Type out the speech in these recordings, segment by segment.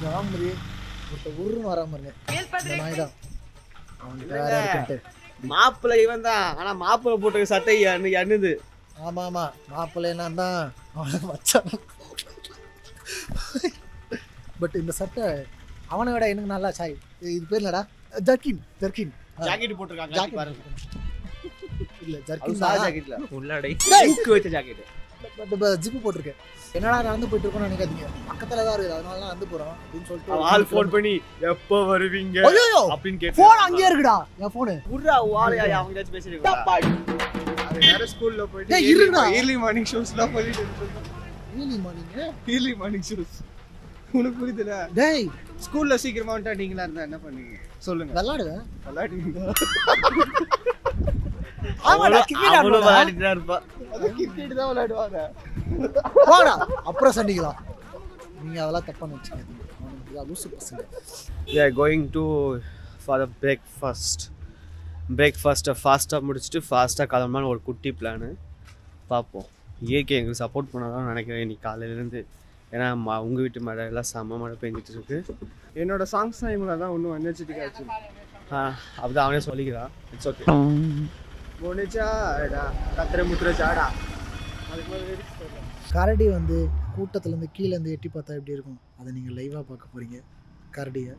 ராமரி ஒருத்த உருன்னு வராம இருங்க இந்த நாய் தான் அவனுக்கு வேற இருக்குன்ட்டு மாப்பிள்ளை இவன் தான் ஆனா மாப்பிள்ளை போட்டிருக்க சட்டை அண்ணு அண்ணுது ஆமா ஆமா மாப்பிள்ளை நான் தான் அவனுக்கு மச்சான் பட் இந்த சட்டை அவனை விட எனக்கு நல்லா சாய் இது பேர் என்னடா ஜர்கின் ஜர்கின் ஜாக்கெட் போட்டிருக்காங்க ஜாக்கெட் பாருங்க இல்ல அது ஜர்கின் சாதா தான் ஜாக்கெட்ல உள்ளாடை ஊக்கு வச்ச ஜாக்கெட் பட் ஜிப்பு போட்டிருக்கேன் என்னடா நடந்து போயிட்டு இருக்கோம்னு நினைக்காதீங்க பக்கத்துல தான் இருக்குது அதனால தான் நடந்து போறோம் அப்படின்னு சொல்லிட்டு ஆள் ஃபோன் பண்ணி எப்போ வருவீங்க ஐயோ அப்படின்னு கேட்டு போன் அங்கேயே இருக்குடா என் போனு புர்ரா வாழையா அவங்க பேசிருக்கா அது வேற ஸ்கூல்ல போயிட்டு டேய், இருடா. ஏர்லி மார்னிங் ஷோஸ்லாம் பண்ணிட்டு இருக்கோம் early morning early morning shows உனக்கு புரியுதுல டேய் ஸ்கூல்ல சீக்கிரமா வந்துட்டா நீங்களா இருந்தா என்ன பண்ணுவீங்க சொல்லுங்க விளாடுவேன் விளையாடுவீங்களா ஆமாடா கிரிக்கெட் அவனும் ஆடுவாடா விளையாடிட்டு தான் இருப்பா அது கிரிக்கெட் தான் விளையாடுவாங்க போடா அப்புறம் சண்டிக்கலாம் நீங்க அதெல்லாம் தப்பா நினைச்சுக்காதீங்க அவனுக்கு இதா லூசு பசங்க we are going to for the breakfast பிரேக்ஃபாஸ்ட்டை ஃபாஸ்ட்டாக முடிச்சுட்டு ஃபாஸ்ட்டாக கிளம்பலான்னு ஒரு குட்டி பிளானு பார்ப்போம் இயற்கை எங்களுக்கு சப்போர்ட் பண்ணால் தான் நினைக்கிறேன் இன்னைக்கு காலையிலேருந்து ஏன்னா ம உங்கள் வீட்டு மழை எல்லாம் செம்ம மழை பெஞ்சிட்டு இருக்கு என்னோட சாங்ஸ் டைம்ல தான் ஒன்றும் எனர்ஜெட்டிக் ஆச்சு ஆ, அப்படிதான் அவனே சொல்லிக்கிறான் இட்ஸ் ஓகே முடிச்சாடா கத்திர முத்துறச்சாடா அதுக்கு மேலே lyrics தெரியல. கரடி வந்து கூட்டத்துல இருந்து கீழே இருந்து எட்டி பார்த்தா எப்படி இருக்கும் அதை நீங்க லைவா பார்க்க போறீங்க கரடியை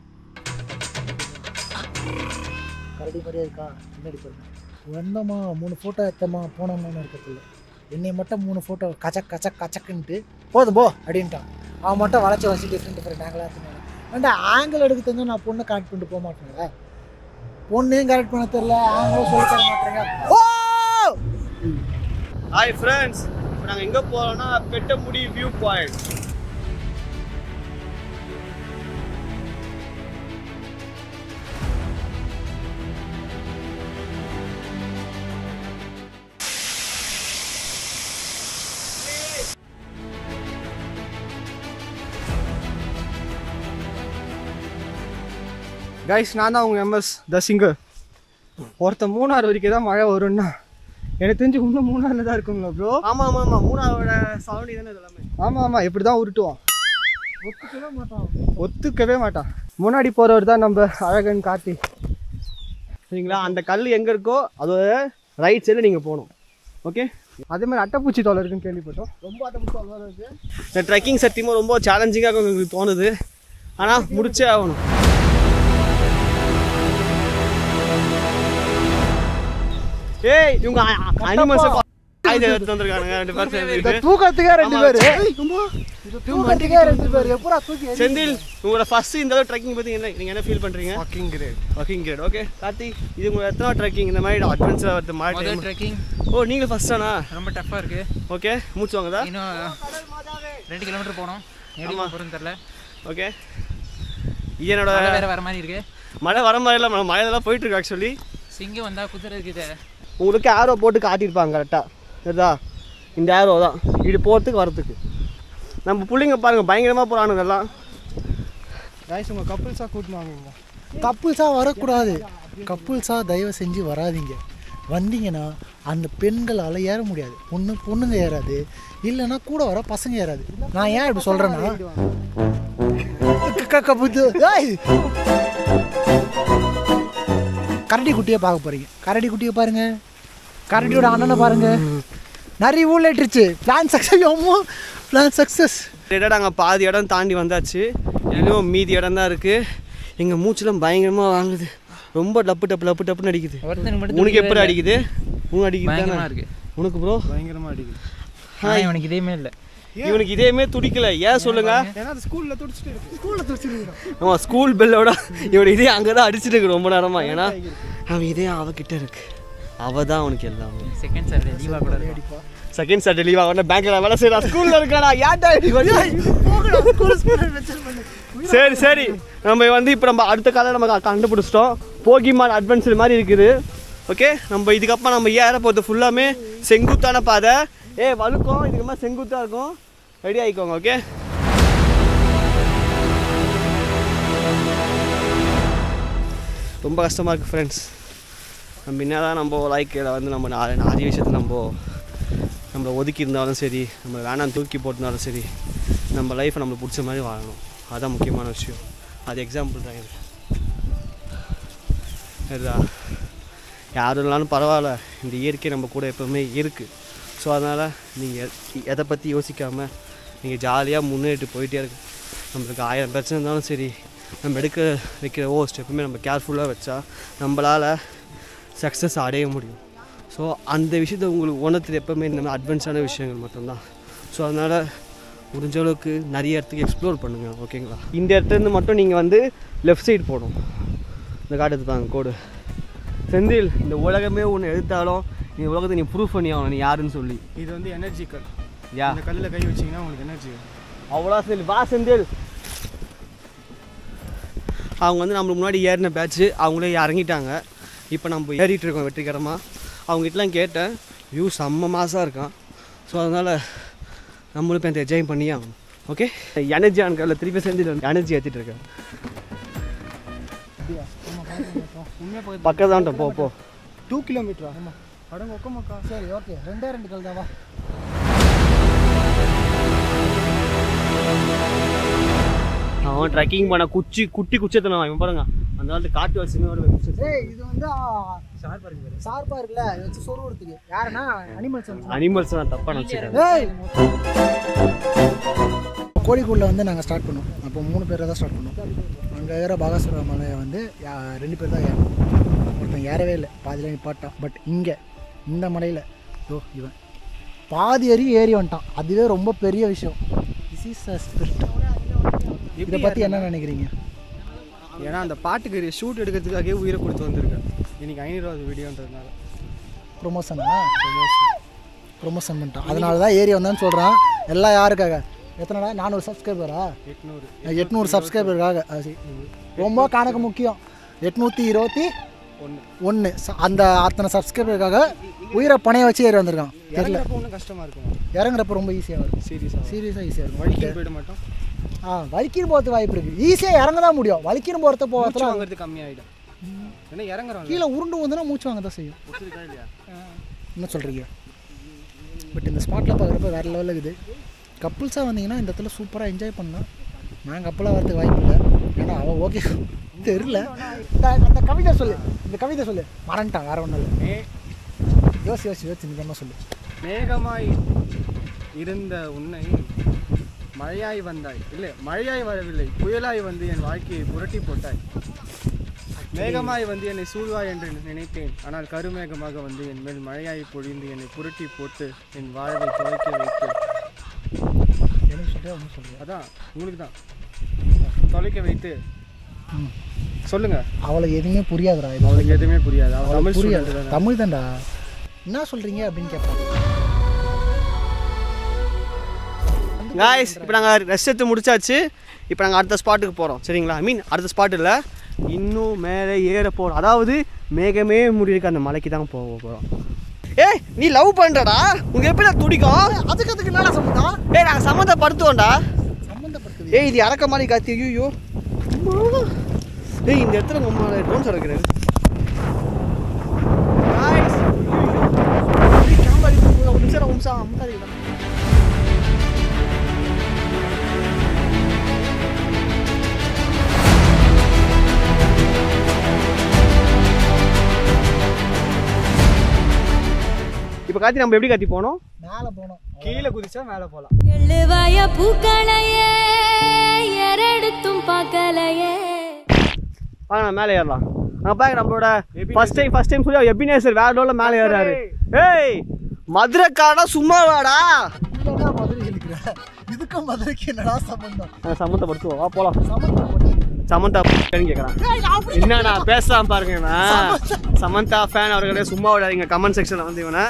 கரடி மாதிரியே இருக்கா பின்னாடி பாருங்க வந்தோமா மூணு ஃபோட்டோ எடுத்தோமா போனோமான்னு இருக்கிறதில்ல என்னை மட்டும் மூணு ஃபோட்டோ கச்சக் கச்சக் கச்சக்குன்ட்டு போதும் போ அப்படின்ட்டான் அவன் மட்டும் வளைச்சி வச்சு டிஃப்ரெண்ட் டிஃப்ரெண்ட் ஆங்கிளாக எடுத்துனாங்க ஏன்டா ஆங்கிள் எடுக்க தெரிஞ்சா நான் பொண்ணை கரெக்ட் பண்ணிட்டு போக மாட்டேங்களா பொண்ணையும் கரெக்ட் பண்ண தெரியல ஆங்கிளும் சொல்லி தர மாட்டேங்க ஓ ஹாய் ஃப்ரெண்ட்ஸ் இப்போ நாங்கள் எங்கே போகிறோம்னா பெட்டமுடி வியூ பாயிண்ட் கைஸ் நான் தான் உங்க எம்எஸ் த சிங்கர் ஒருத்தன் மூணாறு வரைக்கும் தான் மழை வரும்னா எனக்கு தெரிஞ்சு இன்னும் மூணாறுல தான் இருக்குங்களா ப்ரோ ஆமாம் ஆமாம் ஆமாம் மூணாவோட சவுண்ட் தானே இது எல்லாமே ஆமாம் ஆமாம் இப்படி தான் உருட்டுவான் ஒத்துக்கவே மாட்டான் ஒத்துக்கவே மாட்டான் முன்னாடி போகிறவர் தான் நம்ம அழகன் கார்த்தி சரிங்களா அந்த கல் எங்கே இருக்கோ அதோட ரைட் சைடில் நீங்கள் போகணும் ஓகே அதே மாதிரி அட்டைப்பூச்சி தொலை இருக்குன்னு கேள்விப்பட்டோம் ரொம்ப அட்டை சொல்வார் இருக்கு இந்த ட்ரெக்கிங் சத்தியமாக ரொம்ப சேலஞ்சிங்காக எங்களுக்கு தோணுது ஆனால் முடிச்சே ஆகணும் ஏய் இவங்க அனிமல்ஸ் ஆயுதம் எடுத்து வந்திருக்கானுங்க ரெண்டு பேரும் சேர்ந்துக்கிட்டு. தூக்கத்துக்கே ரெண்டு ஆமா, பேர் ஏய், சும்மா. தூக்கத்துக்கே ரெண்டு பேர் எப்படா தூக்கி எறி- செந்தில் உங்களோட ஃபர்ஸ்ட் இந்த அளவு ட்ரெக்கிங் பற்றி என்ன நீங்கள் என்ன ஃபீல் பண்ணுறீங்க walking great walking great okay Karthi இது உங்கள் எத்தனை ட்ரெக்கிங் இந்த மாதிரி அட்வென்ச்சர் வருது மாதிரி முதல் time? ட்ரெக்கிங் ஓ நீங்கள் ஃபர்ஸ்டானா ரொம்ப டஃப்பாக இருக்கு ஓகே மூச்சு வாங்குதா இன்னும் ரெண்டு கிலோமீட்டர் போனோம் எப்படி ஆமா. போகிறதுன்னு தெரில ஓகே இது என்னோட மழை வேற வர மாதிரி இருக்கு மழை வர மாதிரி இல்லை மழையெல்லாம் போயிட்டு இருக்கு ஆக்சுவலி சிங்கம் வந்தா குதிரைக்கு இது உங்களுக்கு ஆரோ போட்டு காட்டியிருப்பாங்க கரெக்டாக சரிதா இந்த ஆரோ தான் இது போகிறதுக்கு வரத்துக்கு நம்ம பிள்ளைங்க பாருங்கள் பயங்கரமாக போகிறானுங்க எல்லாம் கைஸ் உங்கள் கப்புள்ஸாக கூட்டின்னு வாங்குங்க கப்புள்ஸா வரக்கூடாது கப்புள்ஸா தயவு செஞ்சு வராதீங்க வந்தீங்கன்னா அந்த பெண்களால் ஏற முடியாது பொண்ணு பொண்ணுங்க ஏறாது இல்லைன்னா கூட வர பசங்க ஏறாது நான் ஏன் இப்படி சொல்கிறேன்னா கரடி குட்டியை பார்க்க போறீங்க கரடி குட்டியை பாருங்க கரடியோட அண்ணனை பாருங்க நிறைய ஊழல் ஏற்றுச்சு பிளான் சக்ஸஸ் அம்மா பிளான் சக்ஸஸ் இடம் நாங்கள் பாதி இடம் தாண்டி வந்தாச்சு இன்னும் மீதி இடம் தான் இருக்குது எங்கள் மூச்சுலாம் பயங்கரமாக வாங்குது ரொம்ப டப்பு டப்பு டப்பு டப்புன்னு அடிக்குது ஒருத்தனுக்கு மட்டும் உனக்கு எப்படி அடிக்குது உனக்கு அடிக்குது பயங்கரமா தானே? இருக்கு உனக்கு ப்ரோ பயங்கரமாக அடிக்குது ஆனால் இவனுக்கு இதேமே இல்லை இவனுக்கு இதேமே துடிக்கல ஏன் சொல்லுங்க ஏன்னா அது ஸ்கூலில் துடிச்சிட்டு இருக்கு ஸ்கூலில் துடிச்சிருக்கீங்க ஆமா ஸ்கூல் பெல்லோட இவன் இதே அங்கே தான் அடிச்சிட்டு இருக்கு ரொம்ப நேரமா ஏன்னா அவன் இதே அவகிட்ட இருக்கு அவ தான் அவனுக்கு எல்லாமே செகண்ட் சாட்டர்டே லீவாக கூட இருக்கும் செகண்ட் சாட்டர்டே லீவ் ஆகணும் பேங்க்ல வேலை செய்யறா ஸ்கூல்ல இருக்காடா ஏன்டா இப்படி பண்ணி? சரி சரி நம்ம வந்து இப்போ நம்ம அடுத்த காலம் நம்ம க- கண்டுபிடிச்சிட்டோம் போகிமான் அட்வென்ச்சர் மாதிரி இருக்குது ஓகே நம்ம இதுக்கப்புறம் நம்ம ஏற போகிறது ஃபுல்லாமே செங்குத்தான பாதை ஏ வழுக்கும் இதுக்கு மாதிரி செங்குத்தாக இருக்கும் ரெடி ஆகிக்கோங்க ஓகே ரொம்ப கஷ்டமாக இருக்குது ஃப்ரெண்ட்ஸ் நம்ம என்னதான் நம்ம லைக்கில் வந்து நம்ம நா- நிறைய விஷயத்தை நம்ம நம்மளை ஒதுக்கி இருந்தாலும் சரி நம்ம வேணாம் தூக்கி போட்டிருந்தாலும் சரி நம்ம லைஃப்பை நம்மளுக்கு பிடிச்ச மாதிரி வாழணும் அதான் முக்கியமான விஷயம் அது எக்ஸாம்பிள் தான் இது சரிதா யாரும் இல்லைனாலும் பரவாயில்ல இந்த இயற்கை நம்ம கூட எப்போவுமே இருக்குது ஸோ அதனால் நீங்கள் எதை பற்றி யோசிக்காமல் நீங்கள் ஜாலியாக முன்னேறிட்டு போயிட்டே இருக்கு நம்மளுக்கு ஆயிரம் பிரச்சனை இருந்தாலும் சரி நம்ம எடுக்க வைக்கிற ஓ ஸ்டெப்புமே நம்ம கேர்ஃபுல்லாக வச்சா நம்மளால் சக்ஸஸ் அடைய முடியும் ஸோ அந்த விஷயத்தை உங்களுக்கு உணர்த்துறது எப்போவுமே இந்த மாதிரி அட்வான்ஸான விஷயங்கள் மட்டும்தான் ஸோ அதனால் முடிஞ்ச அளவுக்கு நிறைய இடத்துக்கு எக்ஸ்ப்ளோர் பண்ணுங்கள் ஓகேங்களா இந்த இடத்துலேருந்து மட்டும் நீங்கள் வந்து லெஃப்ட் சைடு போகணும் இந்த காட்டு தாங்க கோடு செந்தில் இந்த உலகமே ஒன்று எடுத்தாலும் இந்த உலகத்தை நீ ப்ரூவ் பண்ணி ஆகணும் நீ யாருன்னு சொல்லி இது வந்து எனர்ஜி கல் யா இந்த கல்லில் கை வச்சிங்கன்னா உங்களுக்கு எனர்ஜி அவ்வளோ செந்தில் வா செந்தில் அவங்க வந்து நம்மளுக்கு முன்னாடி ஏறின பேட்ச்சு அவங்களே இறங்கிட்டாங்க இப்போ நம்ம ஏறிட்டு இருக்கோம் வெற்றிகரமாக அவங்ககிட்டலாம் கேட்டேன் வியூ செம்ம மாசாக இருக்கான் ஸோ அதனால் நம்மளும் இப்போ இந்த என்ஜாய் பண்ணியே ஆகணும் ஓகே எனர்ஜி ஆன்கரில் திருப்பி செந்தில் வந்து எனர்ஜி ஏற்றிட்டு இருக்கேன் உண்மையாக பக்கத்து பக்கத்தான்ட்ட போ போ டூ கிலோமீட்டரா ஆமாம் அடங்க ஒக்கமாக்கா சரி ஓகே ரெண்டே ரெண்டு கல் தான் வா அவன் ட்ரெக்கிங் பண்ண குச்சி குட்டி குச்சத்தை இவன் பாருங்க அந்த காலத்து காட்டு வச்சுமே ஒரு குச்சி ஏய் இது வந்து ஷார்ப்பா இருக்குல்ல இது வச்சு சொருவுறதுக்கு யாருன்னா அனிமல்ஸ் அனிமல்ஸ் நான் தப்பாக நினச்சிட்டேன் ஏய் கோழிக்கூடில் வந்து நாங்கள் ஸ்டார்ட் பண்ணோம் அப்போ மூணு பேரை தான் ஸ்டார்ட் பண்ணோம் அங்கே ஏற பாகாசுர மலையை வந்து யா- ரெண்டு பேர் தான் ஏறணும் ஒருத்தன் ஏறவே இல்லை பாதியில் நிப்பாட்டான் பட் இங்கே இந்த மலையில் ஓ இவன் பாதி வரையும் ஏறி வந்துட்டான் அதுவே ரொம்ப பெரிய விஷயம் திஸ் இஸ் அ ஸ்பிரிட் இதை பற்றி என்ன நினைக்கிறீங்க ஏன்னா அந்த பாட்டுக்கு ஷூட் எடுக்கிறதுக்காகவே உயிரை கொடுத்து வந்திருக்கேன் இன்னைக்கு ஐநூறுவாது வீடியோன்றதுனால ப்ரொமோஷனா ப்ரொமோஷன் பண்ணிட்டான் அதனால தான் ஏறி வந்தான்னு சொல்கிறான் எல்லாம் யாருக்காக எத்தனைடா நானூறு சப்ஸ்கிரைபரா எட்நூறு எட்நூறு சப்ஸ்கிரைபருக்காக அது சரி. ரொம்ப கணக்கு முக்கியம் எட்நூற்றி இருபத்தி ஒன்று ஒன்று அந்த அத்தனை சப்ஸ்கிரைபருக்காக உயிரை பணைய வச்சு ஏறி வந்திருக்கான் தெரியல இறங்குறப்ப ஒன்றும் கஷ்டமாக இருக்குமா இறங்குறப்ப ரொம்ப ஈஸியாக வரும் சீரியஸாக சீரியஸாக ஈஸியாக இருக்கும் வழிக்கு போயிட மாட்டோம் ஆ வலிக்கின்னு போகிறதுக்கு வாய்ப்பு இருக்குது ஈஸியாக இறங்க தான் முடியும் வலிக்கின்னு போகிறத மூச்சு போகிறதுல வாங்குறது கம்மியாயிடும் ஏன்னா இறங்குறோம் கீழே உருண்டு வந்தோன்னா மூச்சு வாங்க தான் செய்யும் என்ன சொல்கிறீங்க பட் இந்த ஸ்பாட்டில் பார்க்குறப்ப வேறு லெவலில் இருக்குது கப்புள்ஸாக வந்தீங்கன்னா இந்த இடத்துல சூப்பராக என்ஜாய் பண்ணலாம் நான் கப்பலாக வரதுக்கு வாய்ப்பு இல்லை ஏன்னா அவள் ஓகே தெரில இந்த அந்த கவிதை சொல்லு இந்த கவிதை சொல்லு மறந்துட்டான் வேறு ஒன்றும் இல்லை மே யோசி யோசி யோசி நிதானமாக சொல்லு மேகமாய் இருந்த உன்னை மழையாய் வந்தாய் இல்லை மழையாய் வரவில்லை புயலாய் வந்து என் வாழ்க்கையை புரட்டி போட்டாய் மேகமாய் வந்து என்னை சூழ்வாய் என்று நினைத்தேன் ஆனால் கருமேகமாக வந்து என் மேல் மழையாய் பொழிந்து என்னை புரட்டி போட்டு என் வாழ்வை துவைக்க வைத்து எனக்கு சொல்லியா ஒன்றும் சொல்லுங்க அதான் உங்களுக்கு தான் தொலைக்க வைத்து ம். சொல்லுங்க அவளுக்கு எதுவுமே புரியாதுடா இது அவளுக்கு எதுவுமே புரியாது அவள் தமிழ் புரியாது student தானே. தமிழ் தான்டா என்ன சொல்கிறீங்க அப்படின்னு கேட்பான் காய்ஸ் இப்போ நாங்கள் ரெஸ்ட் எடுத்து முடிச்சாச்சு இப்போ நாங்கள் அடுத்த ஸ்பாட்டுக்கு போகிறோம் சரிங்களா ஐ மீன் அடுத்த ஸ்பாட் இல்லை இன்னும் மேலே ஏற போகிறோம் அதாவது மேகமே முடியிருக்க அந்த மலைக்கு தான் போக போகிறோம் ஏய் நீ லவ் பண்ணுறடா உங்க எப்படி நான் துடிக்கும் அதுக்கு அதுக்கு என்னடா சம்மந்தம் ஏய் நாங்கள் சம்மந்தப்படுத்துவோம்டா சம்மந்தப்படுத்துது ஏய் இது இறக்க மாதிரி காத்தி ஐயோ ஏய் இந்த இடத்துல உங்க அம்மா ட்ரோன் சரக்குறாரு Guys, ஐயோ. ஏய், camera இருக்கு. ஒரு நிமிஷம் ஒரு நிமிஷம் அமுக்காதீங்க. இப்போ காத்தி நம்ம எப்படி காத்தி போனோம் மேலே போனோம் கீழே குதிச்சா மேலே போகலாம் எழுவாய பூக்களையே எரெடுத்தும் பார்க்கலையே வாங்க நான் மேலே ஏறலாம் அங்கே பாருங்க நம்மளோட ஃபர்ஸ்ட் டைம் ஃபர்ஸ்ட் டைம் சொல்லி எபினேசர் வேற லெவலில் மேலே ஏறாரு ஏய் மதுரைக்காரனா சும்மா வாடா என்னடா மதுரை இருக்கிற இதுக்கும் மதுரைக்கு என்னடா சம்மந்தம் நான் சம்மந்தப்படுத்துவோம் வா போலாம் சம்மந்தம் போட்டு சமந்தா ஃபேன் கேட்குறான் என்னண்ணா பேசலாம் பாருங்க இவன் சமந்தா ஃபேன் அவர்களே சும்மா விடாதீங்க கமெண்ட் செக்ஷனில் வந்து இவனை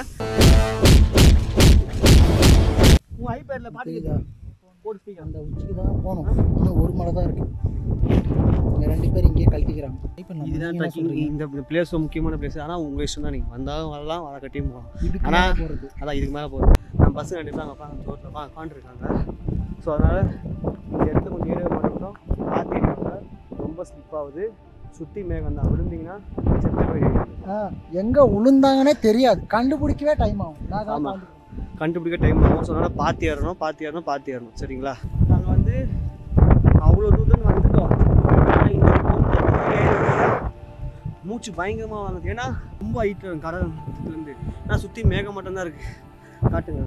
உன் ஐபேடில் பாட்டு தெரியுதா? போட்டு speaker. அந்த உச்சிக்கு தான் போகணும் இன்னும் ஒரு மலை தான் இருக்கு இங்க ரெண்டு பேர் இங்கேயே கழட்டிக்கிறாங்க இப்போ நம்ம இதுதான் நீங்க என்ன ட்ரெக்கிங் சொல்றீங்க? இந்த பிளேஸ் முக்கியமான பிளேஸ் ஆனால் உங்கள் இஷ்டம் தான் நீங்கள் வந்தாலும் வரலாம் வர கட்டியும் போகலாம் இதுக்கு ஆனா- மேல போறது அதான் இதுக்கு மேலே போகுது நம்ம பஸ் கண்டிப்பாக அங்கே உட்காந்து ரோட்டில் உட்காந்துருக்காங்க ஸோ அதனால் இந்த இடத்துல கொஞ்சம் ஏரியா மட்டும் பார்த்துருக்காங்க ரொம்ப ஸ்லிப் ஆகுது சுற்றி மேகம் தான் விழுந்தீங்கன்னா செத்த போயிடுவீங்க ஆ, எங்க உளுந்தாங்கன்னே தெரியாது கண்டுபிடிக்கவே டைம் ஆகும் நான் தான் ஆமா. உட்காந்துருக்கேன். கண்டுபிடிக்க டைம் ஆகும் ஸோ அதனால் பார்த்து ஏறணும் பார்த்து ஏறணும் பார்த்து ஏறணும் சரிங்களா நாங்கள் வந்து அவ்வளோ தூரம் வந்துட்டோம் ஆனா இந்த கொஞ்சம் தூரம் ஏறினதுல மூச்சு பயங்கரமாக வந்தது ஏன்னா ரொம்ப ஹைட்டில் கடல்லேருந்து நான் சுற்றி மேகம் மட்டும்தான் இருக்கு காட்டுங்க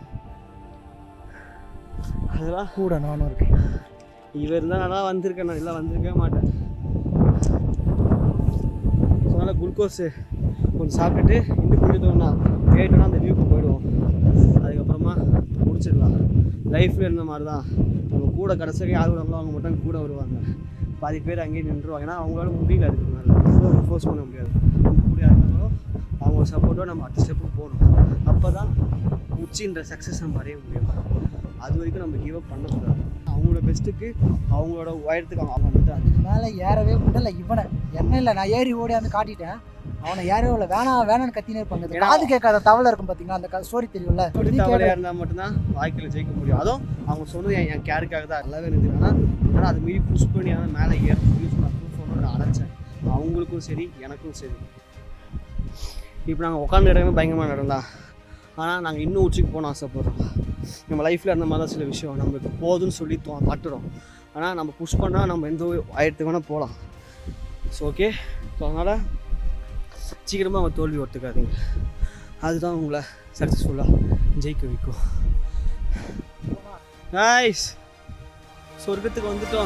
அதெல்லாம் கூட நானும் இருக்கேன் இவர் இருந்தால் நல்லா வந்திருக்கேன் நான் இல்லை வந்திருக்கவே மாட்டேன் ஸோ அதனால் குளுக்கோஸு கொஞ்சம் சாப்பிட்டுட்டு இன்னும் கொஞ்சம் தூரம் நான் கேட்டோன்னா அந்த வியூக்கு போயிடுவோம் அதுக்கப்புறமா முடிச்சிடலாம் லைஃப்பில் இருந்த மாதிரி தான் நம்ம கூட கடைசியாக யார் வருவாங்களோ அவங்க மட்டும் கூட வருவாங்க பாதி பேர் அங்கேயே நின்றுவாங்க ஏன்னா அவங்களால முடியல அதுக்கு மேலே ஃபோர்ஸ் பண்ண முடியாது கூட யார் இருந்தாங்களோ அவங்க சப்போர்ட்டோட நம்ம அடுத்த ஸ்டெப்புக்கு போகணும் அப்போ தான் உச்சின்ற சக்ஸஸ் நம்ம அடைய முடியும் அது வரைக்கும் நம்ம கிவ் அப் பண்ணக்கூடாது அவங்களோட பெஸ்ட்டுக்கு அவங்களோட உயரத்துக்கு அவங்க வந்துட்டாங்க மேலே ஏறவே முடியல இவனை என்ன இல்லை நான் ஏறி ஓடியாந்து காட்டிட்டேன் அவனை ஏறவே இல்லை வேணாம் வேணாம்னு கத்தினே இருப்பாங்க இந்த காது கேட்காத தவளை இருக்கும் பார்த்தீங்களா அந்த ஸ்டோரி தெரியும்ல அப்படி நீ தவறையாக கேளு. இருந்தால் மட்டும்தான் வாழ்க்கையில் ஜெயிக்க முடியும் அதுவும் அவங்க சொன்னது என் என் கேருக்காக தான் நல்லாவே இருந்தது ஆனால் ஆனால் அது மீறி புஷ் பண்ணி ஆனால் மேலே ஏற முடியும் நான் ப்ரூஃப் பண்ண நான் அடைச்சேன் அவங்களுக்கும் சரி எனக்கும் சரி இப்போ நாங்கள் உட்காந்த இடமே பயங்கரமாக நடந்தா ஆனால் நாங்கள் இன்னும் உச்சிக்கு போகணும் ஆசைப்படுறோம் நம்ம லைஃப்பில் அந்த மாதிரி தான் சில விஷயம் நம்மளுக்கு போதும்னு சொல்லி தோ தட்டுறோம் ஆனால் நம்ம புஷ் பண்ணால் நம்ம எந்த ஆயிரத்துக்கு வேணால் போகலாம் ஸோ ஓகே ஸோ அதனால் சீக்கிரமாக அவங்க தோல்வி ஒத்துக்காதீங்க அதுதான் உங்களை சக்ஸஸ்ஃபுல்லாக ஜெயிக்க வைக்கும் நைஸ் சொர்க்கத்துக்கு வந்துட்டோம்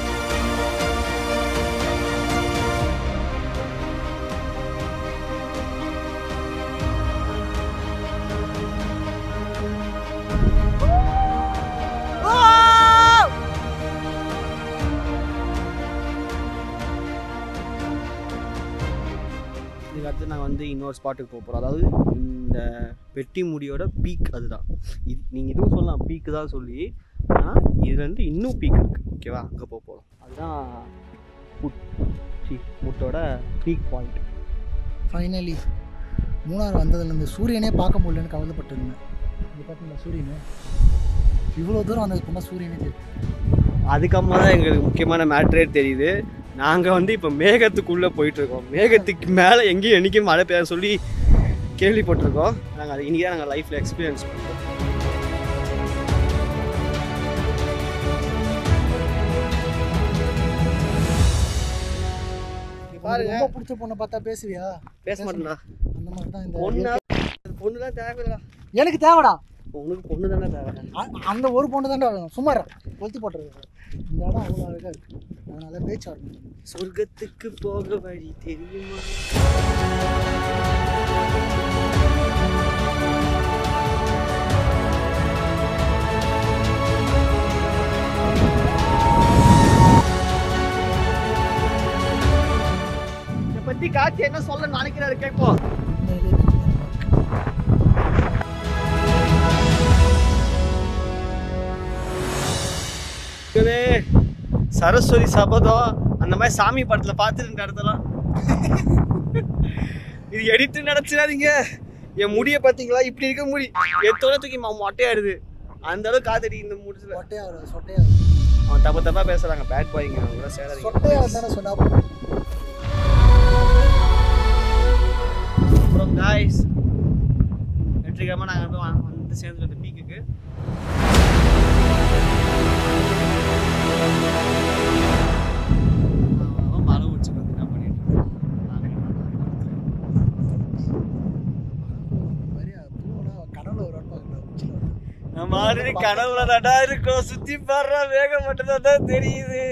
இதுக்கு அடுத்து நாங்கள் வந்து இன்னொரு ஸ்பாட்டுக்கு போக போகிறோம் அதாவது இந்த பெட்டி முடியோட பீக் அதுதான் இது நீங்கள் இதுவும் சொல்லலாம் பீக்கு தான் சொல்லி ஆனால் இதுலேருந்து இன்னும் பீக் இருக்குது ஓகேவா அங்கே போக போகிறோம் அதுதான் முட் சி முட்டோட பீக் பாயிண்ட் ஃபைனலி மூணார் வந்ததுலேருந்து சூரியனே பார்க்க முடியலன்னு கவலைப்பட்டிருந்தேன் இது பார்த்தீங்களா சூரியனு இவ்வளோ தூரம் வந்ததுக்கு சூரியனே தெரியும் அதுக்கப்புறமா தான் எங்களுக்கு முக்கியமான மேட்ரே தெரியுது நாங்கள் வந்து இப்போ மேகத்துக்குள்ளே போயிட்டுருக்கோம் மேகத்துக்கு மேலே எங்கேயும் என்றைக்கும் மழை பெய்ய சொல்லி கேள்விப்பட்டிருக்கோம் நாங்கள் அது இன்றைக்கி தான் நாங்கள் லைஃப்பில் எக்ஸ்பீரியன்ஸ் பண்ணுறோம் பாருங்க ரொம்ப பிடிச்ச பொண்ணை பார்த்தா பேசுவியா பேச மாட்டேன்டா அந்த மாதிரி தான் இந்த பொண்ணா பொண்ணுலாம் தேவையில்ல எனக்கு தேவைடா உனக்கு பொண்ணு தானே தேவை அ- அந்த ஒரு பொண்ணு தான்டா வேணும் சும்மா இரு. கொளுத்தி போட்டுருக்கு இந்த இடம் அவ்வளோ அழகாக இருக்கு அதனால பேச்சு வரணும் சொர்க்கத்துக்கு போக வழி தெரியுமா இதை பத்தி காட்சி என்ன சொல்ல நினைக்கிறாரு கேட்போம் உண்மையிலே நீங்க தான் மக்களே, சரஸ்வதி சபதம் அந்த மாதிரி சாமி படத்துல பார்த்துட்டு இடத்தெல்லாம் இது எடிட்டு நடச்சிடாதீங்க என் முடிய பாத்தீங்களா இப்படி இருக்க முடி எத்தோட தூக்கி ம- மொட்டையாடுது அந்த அளவுக்கு காத்தடி இந்த முடிச்சுல சொட்டையா வரும் சொட்டையா அவன் தப்ப தப்பா பேசுறாங்க பேட் பாய்ங்க அவங்க சேராதீங்க சொட்டையா தானே சொன்னா அப்புறம் காய்ஸ் வெற்றிகரமாக நாங்கள் போய் வ- வந்து சேர்ந்துட்டு அந்த பீக்குக்கு அவன் மலை உச்சிக்கு வந்து என்ன பண்ணிட்டு இருக்கான்? நாங்க என்ன கடவுள ஒரு பார்க்கலாம் உச்சியில் வந்து நம்ம ஆல்ரெடி கடவுள நடா இருக்கோம் சுத்தி பாடுற வேகம் மட்டும் தான் தெரியுது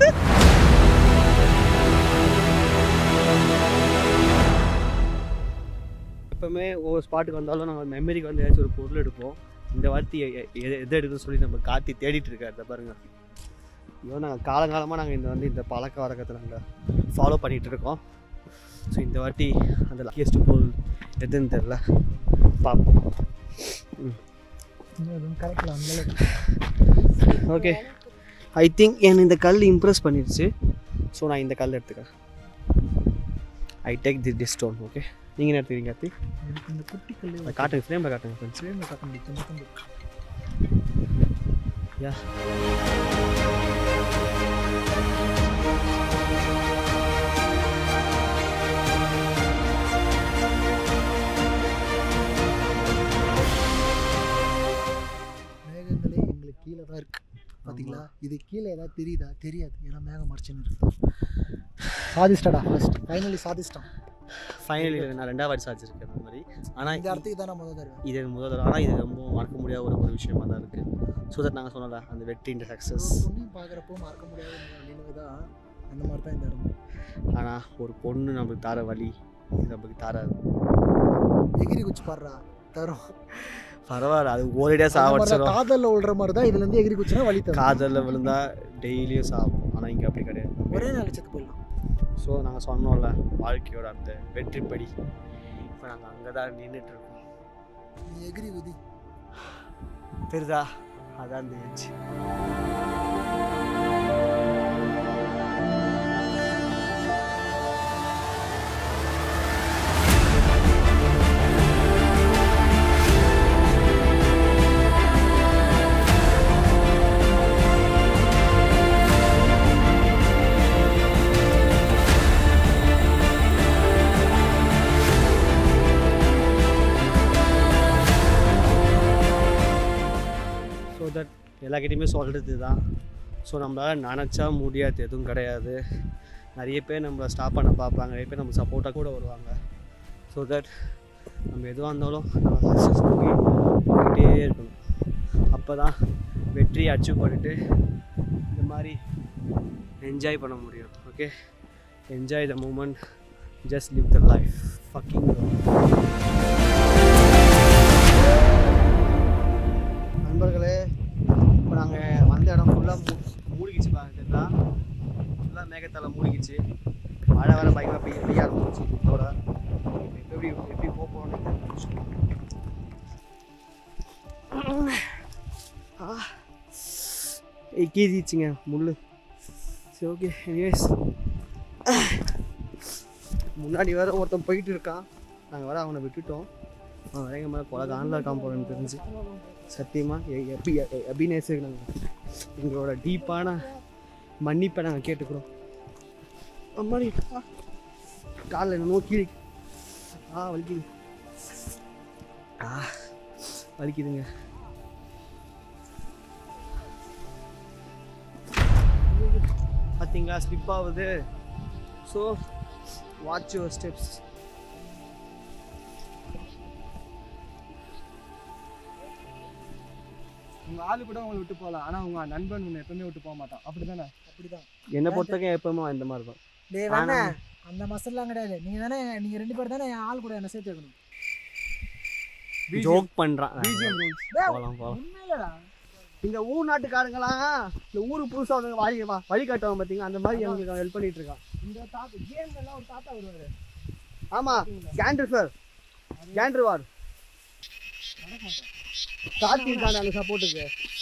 எப்பவுமே ஒவ்வொரு ஸ்பாட்டுக்கு வந்தாலும் நாங்கள் மெமரிக்கு வந்து ஏதாச்சும் ஒரு பொருள் எடுப்போம் இந்த வார்த்தை எ- எ- எது எது எடுக்குன்னு சொல்லி நம்ம காட்டி தேடிட்டு இருக்காரு இதை பாருங்க ஐயோ நாங்கள் காலங்காலமாக நாங்கள் இந்த வந்து இந்த பழக்க வழக்கத்தை நாங்கள் ஃபாலோ பண்ணிகிட்டு இருக்கோம் ஸோ இந்த வாட்டி அந்த லக்கியஸ்ட் பொருள் எதுன்னு தெரில பார்ப்போம் இன்னும் எதுவும் கரெக்டில் அந்த ஓகே ஐ திங்க் என்னை இந்த கல் இம்ப்ரெஸ் பண்ணிடுச்சு ஸோ நான் இந்த கல் எடுத்துக்கிறேன் I take the the stone okay நீங்கள் என்ன எடுத்துக்கிறீங்க கார்த்தி எனக்கு இந்த குட்டி கல்லு அதை காட்டுங்க ஃப்ரேமில் காட்டுங்க ஃப்ரெண்ட்ஸ் ஃப்ரேமில் காட்ட முடியும் சின்ன தம்பி யா மேகங்களே எங்களுக்கு கீழே தான் இருக்கு பார்த்தீங்களா இது கீழே ஏதாவது தெரியுதா தெரியாது ஏன்னா மேகம் மறைச்சுன்னு இருக்கு சாதிச்சிட்டடா ஃபர்ஸ்ட் ஃபைனலி சாதிச்சிட்டான் ஃபைனலி நான் ரெண்டாவது வாட்டி சாதிச்சிருக்கேன் அந்த மாதிரி ஆனால் இந்த இடத்துக்கு தான் நான் முதல் தருவேன் இது எனக்கு முதல் தடவை ஆனால் இது ரொம்ப மறக்க முடியாத ஒரு ஒரு விஷயமா தான் இருக்குது ஸோ தட் நாங்கள் சொன்னல அந்த வெற்றி இந்த சக்ஸஸ் பொண்ணையும் பார்க்குறப்போ மறக்க முடியாத நினைவு தான் அந்த மாதிரி தான் இந்த இடம் ஆனால் ஒரு பொண்ணு நம்மளுக்கு தர வழி இது நம்மளுக்கு தராது எகிரி குச்சி பாடுறா தரும் பரவாயில்ல அது ஒரேடியாக அந்த மாதிரி தான் சாவடிச்சிடும் காதல்ல விழுற மாதிரி தான் இதுல இருந்து எகிரி குச்சினா வழி தரும் காதலில் விழுந்தா டெய்லியும் சாகும் ஆனால் இங்கே அப்படி கிடையாது ஒரே நாள் செத்து போயிடலாம் ஸோ நாங்கள் சொன்னோம்ல வாழ்க்கையோட அந்த வெற்றிப்படி இப்போ நாங்கள் அங்கே தான் நின்றுட்டு இருக்கோம் நீ எகிரி குதி தெரியுதா அதான் அந்த ஏஜ் ஸோ தட் எல்லாக்கிட்டையுமே சொல்கிறது தான் ஸோ நம்மளால் நினச்சா முடியாது எதுவும் கிடையாது நிறைய பேர் நம்மளை ஸ்டாப் பண்ண பார்ப்பாங்க நிறைய பேர் நம்ம சப்போர்ட்டாக கூட வருவாங்க ஸோ தட் நம்ம எதுவாக இருந்தாலும் நம்ம சக்ஸஸ் நோக்கி போய்கிட்டே இருக்கணும் அப்போ தான் வெற்றி அச்சீவ் பண்ணிட்டு இந்த மாதிரி என்ஜாய் பண்ண முடியும் okay enjoy the moment just live the life fucking நண்பர்களே இப்போ நாங்கள் வந்த இடம் ஃபுல்லாக மூழ்கிச்சு பாருங்களா ஃபுல்லாக மேகத்தால் மூழ்கிச்சு மழை வர பயங்கர பெய்ய பெய்ய ஆரம்பிச்சு இதோட இப்போ எப்படி எப்படி போக போகிறோம்னு ஆ ஏய் கீதிச்சுங்க முள் சரி ஓகே எனிவேஸ் முன்னாடி வேற ஒருத்தன் போயிட்டு இருக்கான் நாங்கள் வேற அவனை விட்டுட்டோம் அவன் வேற எங்கள் மேலே கொலை காணில் இருக்கான் போலன்னு தெரிஞ்சு சத்தியமாக எப்படி அபிநேசுக்கு நாங்கள் எங்களோட டீப்பான மன்னிப்பை நாங்கள் கேட்டுக்கிறோம் அம்மாடி ஆ, காலில் என்ன நோக்கி ஆ வலிக்குது ஆ வலிக்குதுங்க பார்த்தீங்களா ஸ்லிப் ஆகுது ஸோ வாட்ச் யுவர் ஸ்டெப்ஸ் உங்க ஆளு கூட உங்களை விட்டு போகலாம் ஆனா உங்க நண்பன் உன்னை எப்பவுமே விட்டு போக மாட்டான் அப்படிதானே அப்படிதான் என்னை பொறுத்தவரைக்கும் எப்பவுமே இந்த மாதிரி தான் டேய் வேணா அந்த மசல்லாம் கிடையாது நீங்க தானே நீங்க ரெண்டு பேர் தானே என் ஆள் கூட என்ன சேர்த்து வைக்கணும் ஜோக் பண்ணுறான் பிஜிஎம் ரூல்ஸ் போகலாம் போகலாம் உண்மையிலடா இந்த ஊர் நாட்டுக்காரங்களாம் இந்த ஊருக்கு புதுசாக வந்து வழி வா- வழி காட்டுவாங்க பார்த்தீங்க அந்த மாதிரி எங்களுக்கு ஹெல்ப் பண்ணிட்டு இருக்கான் இந்த தாத்தா கேம் எல்லாம் ஒரு தாத்தா வருவாரு ஆமாம் கேண்ட்ரு சார் கேண்ட்ரு வார் கார்த்தி இருக்காங்க அந்த சப்போர்ட்டுக்கு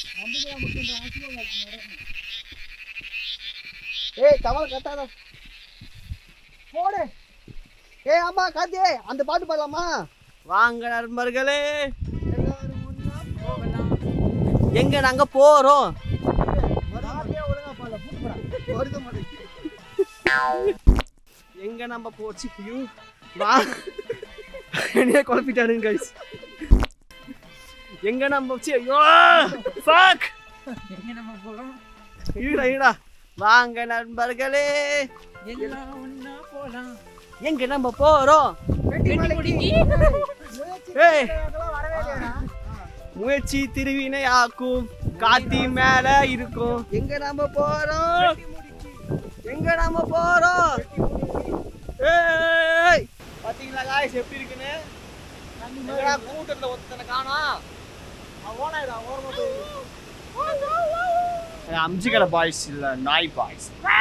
ஏய் கமல் கத்தாத போடு ஏய் ஆமா கார்த்தி அந்த பாட்டு பாடலாமா வாங்க நண்பர்களே எல்லாரும் ஒண்ணா போகலாம். எங்க நாங்க போறோம் வருது மாட்டேங்குது. எங்க நம்ம போச்சு ஐயோ, வா என்னைய குழப்பிட்டானுங்க கைஸ் எங்க நம்ம போச்சு ஐயோ ஃபக் எங்க நம்ம போறோம் இருடா இருடா வாங்க நண்பர்களே எல்லாம் ஒண்ணா போலாம் எங்க நம்ம போறோம் ஏய் முயற்சி திருவினை ஆக்கும் காத்தி மேல இருக்கும் எங்க நம்ம போறோம் எங்க நம்ம போறோம் ஏய் பாத்தீங்களா காய்ஸ் எப்படி இருக்குன்னு எங்கடா கூட்டத்துல ஒருத்தனை காணோம் அம்ஜிக்கடை பாய்ஸ் இல்ல நாய் பாய்ஸ்